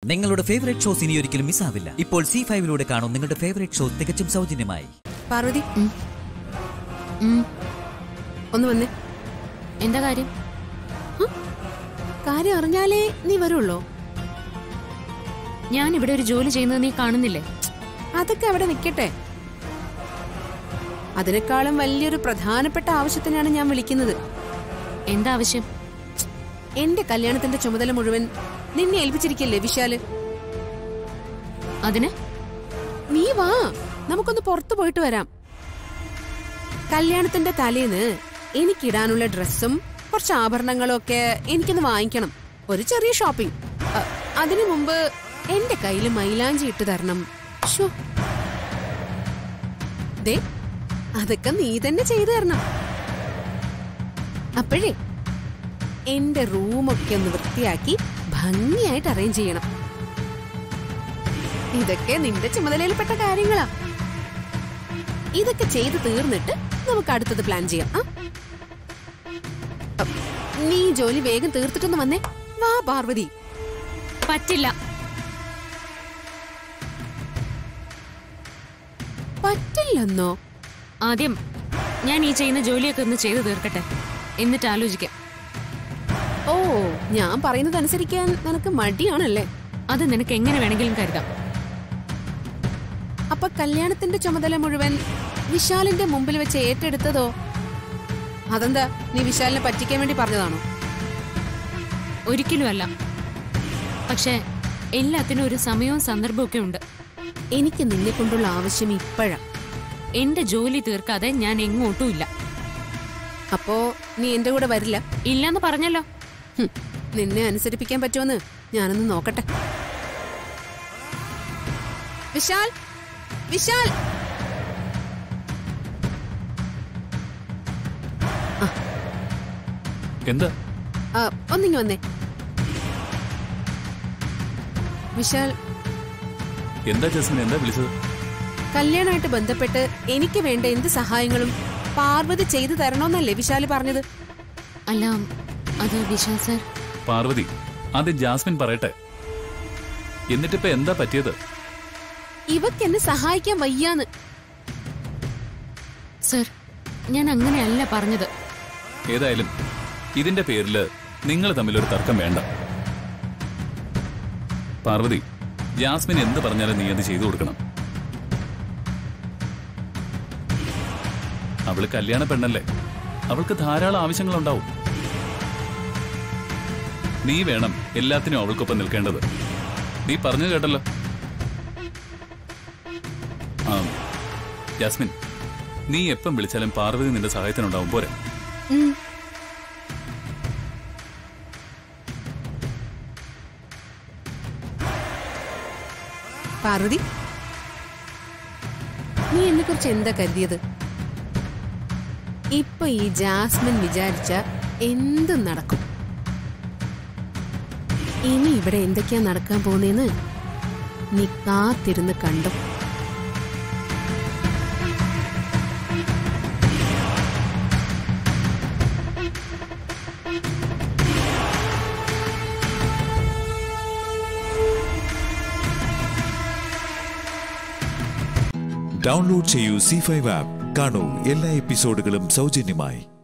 നിങ്ങളുടെ favourite shows ഇനി ഒരിക്കലും മിസ്സാവില്ല ഇപ്പോൾ സി ഫൈവിലൂടെ കാണും നിങ്ങളുടെ ഫേവറേറ്റ് ഷോ തികച്ചും സൗജന്യമായി പാർവതി ഉം. ഒന്ന് വന്നേ എന്താ കാര്യം കാര്യം അറിഞ്ഞാലേ നീ വരുള്ളോ ഞാൻ ഇവിടെ ഒരു ജോലി ചെയ്യുന്നത് നീ കാണുന്നില്ലേ അതൊക്കെ അവിടെ നിൽക്കട്ടെ അതിനേക്കാളും വലിയൊരു പ്രധാനപ്പെട്ട ആവശ്യത്തിനാണ് ഞാൻ വിളിക്കുന്നത് എന്താ ആവശ്യം എന്റെ കല്യാണത്തിന്റെ ചുമതല മുഴുവൻ നിന്നെ ഏൽപ്പിച്ചിരിക്കല്ലേ വിശാല് അതിന് നീ വാ നമുക്കൊന്ന് പുറത്തു പോയിട്ട് വരാം കല്യാണത്തിന്റെ തലേന്ന് എനിക്കിടാനുള്ള ഡ്രസ്സും കുറച്ച് ആഭരണങ്ങളും ഒക്കെ എനിക്കൊന്ന് വാങ്ങിക്കണം ഒരു ചെറിയ ഷോപ്പിംഗ് അ, അതിനു മുമ്പ് എന്റെ കയ്യിൽ മൈലാഞ്ചി ഇട്ട് തരണം ശ്ശോ. ദേ അതൊക്കെ നീ തന്നെ ചെയ്തു തരണം അപ്പോഴേ എന്റെ റൂമൊക്കെ ഒന്ന് വൃത്തിയാക്കി ഭംഗിയായിട്ട് അറേഞ്ച് ചെയ്യണം ഇതൊക്കെ നിന്റെ ചുമതലയിൽപ്പെട്ട കാര്യങ്ങളാ ഇതൊക്കെ ചെയ്ത് തീർന്നിട്ട് നമുക്ക് അടുത്തത് പ്ലാൻ ചെയ്യാം ആ? അപ്പ് നീ ഈ ജോലി വേഗം തീർത്തിട്ടൊന്ന് വന്നേ വാ പാർവതി പറ്റില്ല പറ്റില്ലെന്നോ ആദ്യം ഞാൻ ഈ ചെയ്യുന്ന ജോലിയൊക്കെ ഒന്ന് ചെയ്തു തീർക്കട്ടെ എന്നിട്ട് ആലോചിക്കാം ഓ ഞാൻ പറയുന്നത് അനുസരിക്കാൻ നിനക്ക് മടിയാണല്ലേ അത് നിനക്ക് എങ്ങനെ വേണമെങ്കിലും കരുതാം അപ്പൊ കല്യാണത്തിന്റെ ചുമതല മുഴുവൻ വിശാലിന്റെ മുമ്പിൽ വെച്ച് ഏറ്റെടുത്തതോ അതെന്താ നീ വിശാലിനെ പറ്റിക്കാൻ വേണ്ടി പറഞ്ഞതാണോ ഒരിക്കലും അല്ല പക്ഷെ എല്ലാത്തിനും ഒരു സമയവും സന്ദർഭവും ഒക്കെ ഉണ്ട് എനിക്ക് നിന്നെ കൊണ്ടുള്ള ആവശ്യം ഇപ്പോഴാ എന്റെ ജോലി തീർക്കാതെ ഞാൻ എങ്ങോട്ടും ഇല്ല അപ്പോ നീ എന്റെ കൂടെ വരില്ല ഇല്ലെന്ന് പറഞ്ഞല്ലോ ഹും, നിന്നെ അനുസരിപ്പിക്കാൻ പറ്റുമെന്ന് ഞാനൊന്ന് നോക്കട്ടെ വിശാൽ വിശാൽ എന്താ ആ, ഒന്നിങ്ങി വന്നേ വിശാൽ എന്താ ജസ്മിൻ എന്താ വിളിച്ചത് കല്യാണമായിട്ട് ബന്ധപ്പെട്ട് എനിക്ക് വേണ്ട എന്ത് സഹായങ്ങളും പാർവതി ചെയ്തു തരണോന്നല്ലേ വിശാല് പറഞ്ഞത് അല്ല അത് വിശാൽ സർ പാർവതി ആദ്യം ജാസ്മിൻ പറയട്ടെ എന്നിട്ടിപ്പോ എന്താ പറ്റിയത് ഇവക്ക് എന്നെ സഹായിക്കാൻ വയ്യാന്ന് സർ ഞാൻ അങ്ങനെയല്ല പറഞ്ഞത് ഏതായാലും ഇതിന്റെ പേരില് നിങ്ങൾ തമ്മിലൊരു തർക്കം വേണ്ട പാർവതി ജാസ്മിൻ എന്ത് പറഞ്ഞാലും നീ അത് ചെയ്തു കൊടുക്കണം അവള് കല്യാണ പെണ്ണല്ലേ അവൾക്ക് ധാരാളം ആവശ്യങ്ങളുണ്ടാവും നീ വേണം എല്ലാത്തിനും അവൾക്കൊപ്പം നിൽക്കേണ്ടത് നീ പറഞ്ഞു കേട്ടല്ലോ ആ ജാസ്മിൻ നീ എപ്പം വിളിച്ചാലും പാർവതി നിന്റെ സഹായത്തിനുണ്ടാവും പോരെ ഉം. പാർവതി നീ എന്നെ കുറിച്ച് എന്താ കരുതിയത് ഇപ്പൊ ഈ ജാസ്മിൻ വിചാരിച്ച എന്തും നടക്കും ഇനി ഇവിടെ എന്തൊക്കെയാ നടക്കാൻ പോകുന്നേന്ന് നീ കാത്തിരുന്ന് കണ്ടു ഡൗൺലോഡ് ചെയ്യൂ സി ഫൈവ് ആപ്പ് കാണൂ എല്ലാ എപ്പിസോഡുകളും സൗജന്യമായി